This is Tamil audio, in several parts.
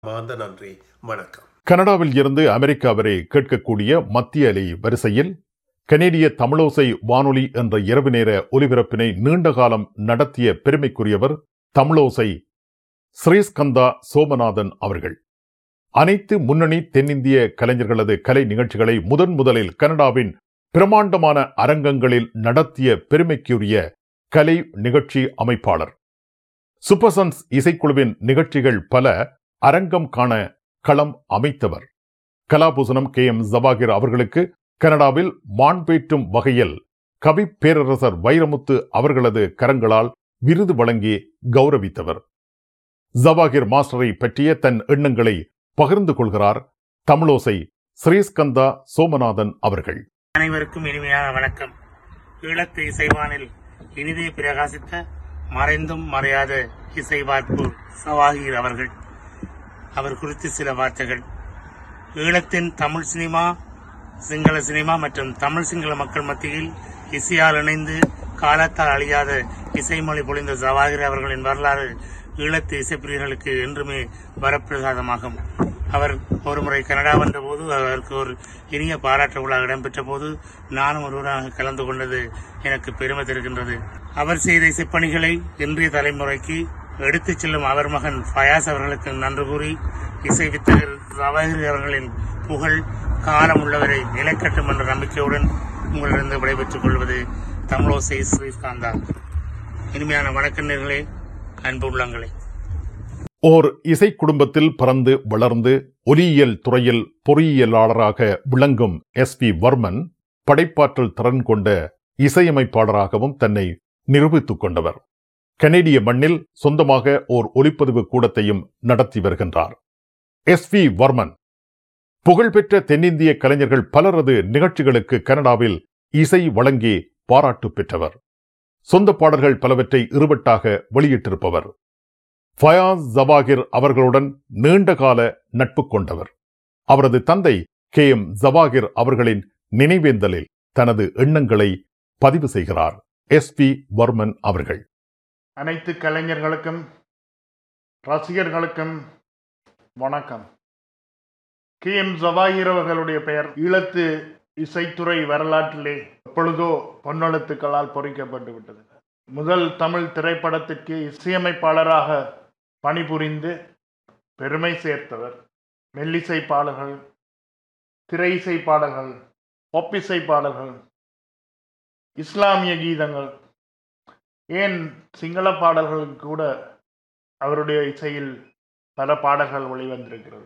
மாந்த நன்றி வணக்கம் கனடாவில் இருந்து அமெரிக்கா வரை கேட்கக்கூடிய மத்திய அலை வரிசையில் கனேடிய தமிழோசை வானொலி என்ற இரவு நேர ஒலிபரப்பினை நீண்ட காலம் நடத்திய பெருமைக்குரியவர் தமிழோசை ஸ்ரீஸ்கந்தா சோமநாதன் அவர்கள் அனைத்து முன்னணி தென்னிந்திய கலைஞர்களது கலை நிகழ்ச்சிகளை முதன் முதலில் கனடாவின் பிரமாண்டமான அரங்கங்களில் நடத்திய பெருமைக்குரிய கலை நிகழ்ச்சி அமைப்பாளர் சூப்பர்சன்ஸ் இசைக்குழுவின் நிகழ்ச்சிகள் பல அரங்கம் காண களம் அமைத்தவர் கலாபூசணம் கே எம் ஜவாகிர் அவர்களுக்கு கனடாவில் மாண்பேற்றும் வகையில் கவி பேரரசர் வைரமுத்து அவர்களது கரங்களால் விருது வழங்கி கௌரவித்தவர் ஜவாகிர் மாஸ்டரை பற்றிய தன் எண்ணங்களை பகிர்ந்து கொள்கிறார் தமிழோசை ஸ்ரீஸ்கந்தா சோமநாதன் அவர்கள் அனைவருக்கும் இனிமையான வணக்கம் ஈழத்து இசைவானில் இனிதே பிரகாசித்த மறைந்தும் மறையாத இசைவார்ப்பு சவாகிர் அவர்கள் அவர் குறித்து சில வார்த்தைகள் ஈழத்தின் தமிழ் சினிமா சிங்கள சினிமா மற்றும் தமிழ் சிங்கள மக்கள் மத்தியில் இசையால் இணைந்து காலத்தால் அழியாத இசைமொழி பொழிந்த ஜவாகிர் அவர்களின் வரலாறு ஈழத்து இசைப்பிரியர்களுக்கு என்றுமே வரப்பிரசாதமாகும் அவர் ஒருமுறை கனடா வந்தபோது அவருக்கு ஒரு இனிய பாராட்டு விழா இடம்பெற்ற போது நானும் ஒருவராக கலந்து கொண்டது எனக்கு பெருமை தருகின்றது அவர் செய்த இசைப்பணிகளை இன்றைய தலைமுறைக்கு எடுத்துச் செல்லும் அவர் மகன் ஃபயாஸ் அவர்களுக்கு நன்றி கூறி இசை வித்தகர் ஜவாஹிர் அவர்களின் புகழ் காலம் உள்ளவரை நிலைக்கட்டும் என்ற நம்பிக்கையுடன் உங்களிடம் விடைபெற்றுக் கொள்வது தமிழோசை ஸ்ரீகாந்தா இனிமையான வணக்கண்ணர்களே அன்பு உள்ளங்களே ஓர் இசை குடும்பத்தில் பிறந்து வளர்ந்து ஒலியியல் துறையில் பொறியியலாளராக விளங்கும் எஸ் பி வர்மன் படைப்பாற்றல் திறன் கொண்ட இசையமைப்பாளராகவும் தன்னை நிரூபித்துக் கொண்டவர் கனேடிய மண்ணில் சொந்தமாக ஓர் ஒலிப்பதிவு கூடத்தையும் நடத்தி வருகின்றார் எஸ் வி வர்மன் புகழ்பெற்ற தென்னிந்திய கலைஞர்கள் பலரது நிகழ்ச்சிகளுக்கு கனடாவில் இசை வழங்கி பாராட்டு பெற்றவர் சொந்த பாடல்கள் பலவற்றை இருவட்டாக வெளியிட்டிருப்பவர் ஃபயாஸ் ஜவாகிர் அவர்களுடன் நீண்டகால நட்பு கொண்டவர் அவரது தந்தை கே எம் ஜவாகிர் அவர்களின் நினைவேந்தலில் தனது எண்ணங்களை பதிவு செய்கிறார் எஸ் பி வர்மன் அவர்கள் அனைத்து கலைஞர்களுக்கும் ரசிகர்களுக்கும் வணக்கம் கே எம் ஜவாஹிர் அவர்களுடைய பெயர் ஈழத்து இசைத்துறை வரலாற்றிலே எப்பொழுதோ பொன்னெழுத்துக்களால் பொறிக்கப்பட்டு விட்டது முதல் தமிழ் திரைப்படத்திற்கு இசையமைப்பாளராக பணிபுரிந்து பெருமை சேர்த்தவர் மெல்லிசை பாடல்கள் திரை இசை பாடல்கள் ஒப்பிசை பாடல்கள் இஸ்லாமிய கீதங்கள் ஏன் சிங்கள பாடல்களுக்கு கூட அவருடைய இசையில் பல பாடல்கள் வெளிவந்திருக்கிறது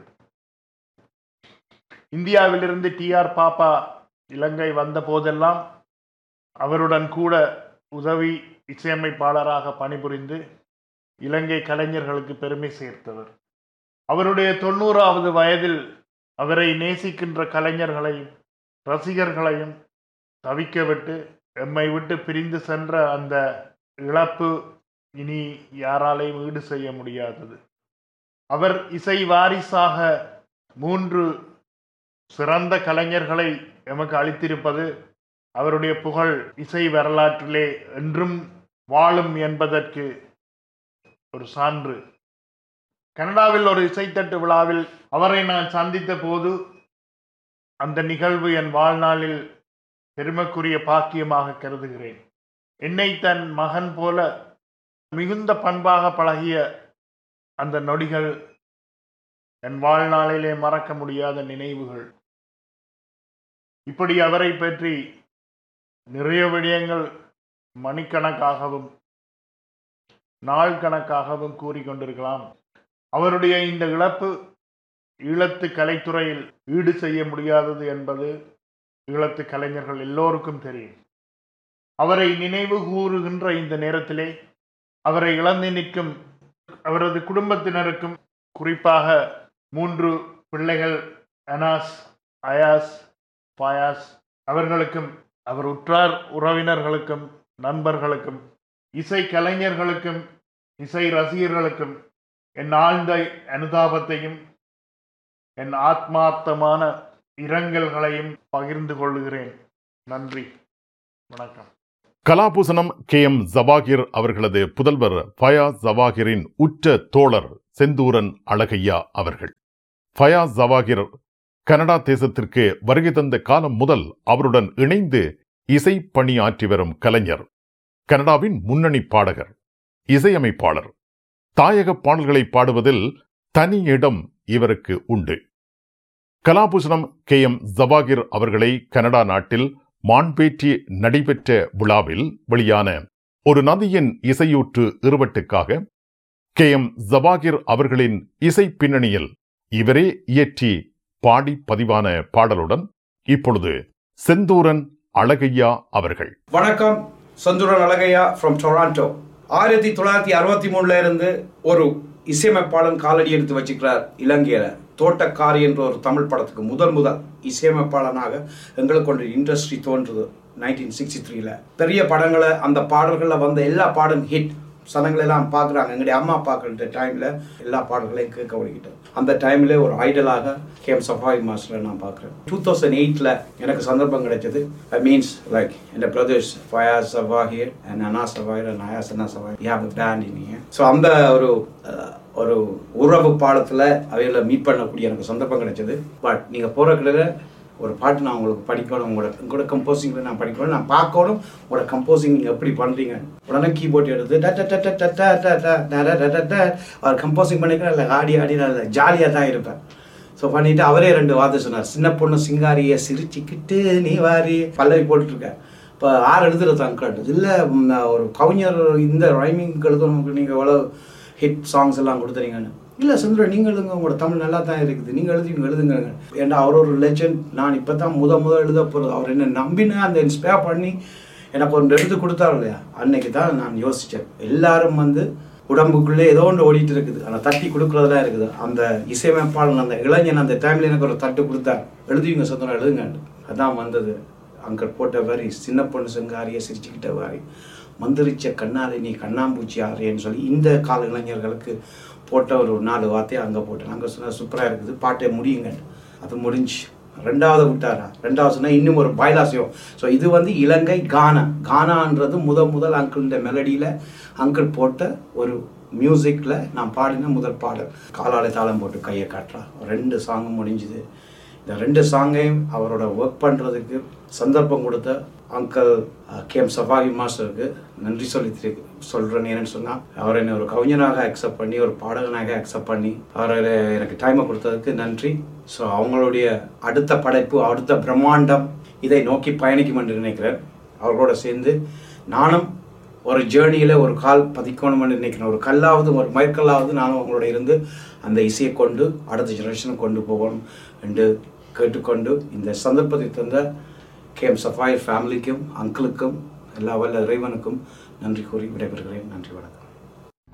இந்தியாவிலிருந்து டி ஆர் பாப்பா இலங்கை வந்த போதெல்லாம் அவருடன் கூட உதவி இசையமைப்பாளராக பணிபுரிந்து இலங்கை கலைஞர்களுக்கு பெருமை சேர்த்தவர் அவருடைய தொண்ணூறாவது வயதில் அவரை நேசிக்கின்ற கலைஞர்களையும் ரசிகர்களையும் தவிக்க விட்டு எம்மை விட்டு பிரிந்து சென்ற அந்த இழப்பு இனி யாராலையும் ஈடு செய்ய முடியாதது அவர் இசை வாரிசாக மூன்று சிறந்த கலைஞர்களை எமக்கு அளித்திருப்பது அவருடைய புகழ் இசை வரலாற்றிலே என்றும் வாழும் என்பதற்கு ஒரு சான்று கனடாவில் ஒரு இசைத்தட்டு விழாவில் அவரை நான் சந்தித்த போது அந்த நிகழ்வு என் வாழ்நாளில் பெருமைக்குரிய பாக்கியமாக கருதுகிறேன் என்னை தன் மகன் போல மிகுந்த பண்பாக பழகிய அந்த நொடிகள் என் வாழ்நாளிலே மறக்க முடியாத நினைவுகள் இப்படி அவரை பற்றி நிறைய விடயங்கள் மணிக்கணக்காகவும் நாள் கணக்காகவும் கூறிக்கொண்டிருக்கலாம் அவருடைய இந்த இழப்பு ஈழத்து கலைத்துறையில் ஈடு செய்ய முடியாதது என்பது ஈழத்து கலைஞர்கள் எல்லோருக்கும் தெரியும் அவரை நினைவு கூறுகின்ற இந்த நேரத்திலே அவரை இழந்து நிற்கும் அவரது குடும்பத்தினருக்கும் குறிப்பாக மூன்று பிள்ளைகள் அனாஸ் அயாஸ் பாயாஸ் அவர்களுக்கும் அவர் உற்றார் உறவினர்களுக்கும் நண்பர்களுக்கும் இசை கலைஞர்களுக்கும் இசை ரசிகர்களுக்கும் என் ஆழ்ந்த அனுதாபத்தையும் என் ஆத்மார்த்தமான இரங்கல்களையும் பகிர்ந்து கொள்கிறேன் நன்றி வணக்கம் கலாபூசணம் கே எம் ஜவாகிர் அவர்களது புதல்வர் ஃபயாஸ் ஜவாகிரின் உற்ற தோழர் செந்தூரன் அழகையா அவர்கள் ஃபயாஸ் ஜவாகிர் கனடா தேசத்திற்கு வருகை தந்த காலம் முதல் அவருடன் இணைந்து இசை பணியாற்றி வரும் கலைஞர் கனடாவின் முன்னணி பாடகர் இசையமைப்பாளர் தாயக பாடல்களை பாடுவதில் தனி இடம் இவருக்கு உண்டு கலாபூஷணம் கே எம் ஜவாகிர் அவர்களை கனடா நாட்டில் மான்பேற்றி நடைபெற்ற விழாவில் வெளியான ஒரு நதியின் இசையூற்று இருவட்டுக்காக கே எம் ஜவாகிர் அவர்களின் இசை பின்னணியில் இவரே இயற்றி பாடி பதிவான பாடலுடன் இப்பொழுது செந்தூரன் அழகையா அவர்கள் வணக்கம் சந்துரன் அழகையா ஃப்ரம் டொராண்டோ ஆயிரத்தி தொள்ளாயிரத்தி அறுபத்தி மூணுல இருந்து ஒரு இசையமைப்பாளன் காலடி எடுத்து வச்சுக்கிறார் இலங்கையில தோட்டக்காரி என்ற ஒரு தமிழ் படத்துக்கு முதல் முதல் இசையமைப்பாளனாக எங்களுக்கு ஒரு இண்டஸ்ட்ரி தோன்றுது நைன்டீன் சிக்ஸ்டி த்ரீல பெரிய படங்களை அந்த பாடல்களில் வந்த எல்லா பாடும் ஹிட் சனங்கள் எல்லாம் பார்க்குறாங்க எங்களுடைய அம்மா பார்க்குற டைமில் எல்லா பாடல்களையும் கேட்க வழிகிட்டேன் அந்த டைமில் ஒரு ஐடலாக கேம் சஃபாய் மாஸ்டரை நான் பார்க்குறேன் டூ தௌசண்ட் எயிட்டில் எனக்கு சந்தர்ப்பம் கிடைச்சது ஐ மீன்ஸ் லைக் என் brothers Fayas Jawahir and Ana Jawahir and Ayas அண்ணா சவாஹிர் யா பேண்ட் இனிங்க ஸோ அந்த ஒரு அஹ், ஒரு உறவு பாடத்தில் அவைகளை மீட் பண்ணக்கூடிய எனக்கு சந்தர்ப்பம் கிடைச்சது பட் நீங்கள் போகிற கிட்ட ஒரு பாட்டு நான் உங்களுக்கு படிக்கணும் உங்களோட உங்களோட கம்போசிங்கில் நான் படிக்கணும் நான் பார்க்கணும் உங்களோட கம்போசிங் நீங்கள் எப்படி பண்ணுறீங்க உடனே கீபோர்ட் எடுத்து ட ட ட ட ட ட ட ட ட ட ட ட ட அவர் கம்போசிங் பண்ணிக்கிறேன் இல்லை ஆடி ஆடி நான் ஜாலியாக தான் இருப்பேன் ஸோ பண்ணிட்டு அவரே ரெண்டு வார்த்தை சொன்னார் சின்ன பொண்ணு சிங்காரிய சிரிச்சுக்கிட்டு நீ வாரி பல்லவி போட்டுட்ருக்கேன் இப்போ ஆறு எழுதுறது அங்கிள் இல்லை ஒரு கவிஞர் இந்த ரைமிங் எழுதணும் நீங்கள் எவ்வளோ ஹிட் சாங்ஸ் எல்லாம் கொடுத்துறீங்கன்னு இல்லை சுந்தரம் நீங்கள் எழுதுங்க உங்களோட தமிழ் நல்லா தான் இருக்குது நீங்கள் எழுதி எழுதுங்க ஏன்னா அவர் ஒரு லெஜண்ட் நான் இப்போ தான் முத முத எழுத போகிறது அவர் என்ன நம்பின அந்த இன்ஸ்பயர் பண்ணி எனக்கு ஒன்று எழுதி கொடுத்தாரு இல்லையா அன்னைக்கு தான் நான் யோசித்தேன் எல்லாரும் வந்து உடம்புக்குள்ளே ஏதோ ஒன்று ஓடிட்டு இருக்குது அந்த தட்டி கொடுக்குறதுலாம் இருக்குது அந்த இசையமைப்பாளன் அந்த இளைஞன் அந்த டைமில் எனக்கு ஒரு தட்டு கொடுத்தார் எழுதுவீங்க சுந்தரம் எழுதுங்க அதான் வந்தது அங்கே போட்ட வரி சின்ன பொண்ணு செங்காரிய சிரிச்சுக்கிட்ட வாரி மந்திரிச்ச கண்ணாலே நீ கண்ணாம்பூச்சி ஆறியன்னு சொல்லி இந்த கால இளைஞர்களுக்கு போட்ட ஒரு நாலு வார்த்தையை அங்கே போட்டேன் அங்கே சொன்னால் சூப்பராக இருக்குது பாட்டை முடியுங்க அது முடிஞ்சு ரெண்டாவது விட்டாரா ரெண்டாவது சொன்னால் இன்னும் ஒரு பாய்லாசியம் ஸோ இது வந்து இலங்கை கானா கானான்றது முத முதல் அங்கிள்ன்ற மெலடியில் அங்கிள் போட்ட ஒரு மியூசிக்கில் நான் பாடின முதல் பாடல் காலாலை தாளம் போட்டு கையை காட்டுறா ரெண்டு சாங்கும் முடிஞ்சுது இந்த ரெண்டு சாங்கையும் அவரோட ஒர்க் பண்ணுறதுக்கு சந்தர்ப்பம் கொடுத்த அங்கிள் கேம் சஃபாகி மாஸ்டருக்கு நன்றி சொல்லி திரு- சொல்றேன் ஏன்னு சொன்னால் அவர் என்னை ஒரு கவிஞனாக அக்செப்ட் பண்ணி ஒரு பாடகனாக அக்செப்ட் பண்ணி அவர் எனக்கு டைமை கொடுத்ததுக்கு நன்றி ஸோ அவங்களுடைய அடுத்த படைப்பு அடுத்த பிரம்மாண்டம் இதை நோக்கி பயணிக்கும் என்று நினைக்கிறேன் அவர்களோட சேர்ந்து நானும் ஒரு ஜேர்னியில் ஒரு கால் பதிக்கணும்னு நினைக்கிறேன் ஒரு கல்லாவது ஒரு மயக்கல்லாவது நானும் அவங்களோட இருந்து அந்த இசையை கொண்டு அடுத்த ஜெனரேஷனுக்கு கொண்டு போகணும் என்று கேட்டுக்கொண்டு இந்த சந்தர்ப்பத்தை தந்த கேஎம் சஃபாயர் ஃபேமிலிக்கும் அங்கிளுக்கும் எல்லா வல்ல இறைவனுக்கும் நன்றி கூறி விடைபெறுகிறேன் நன்றி வணக்கம்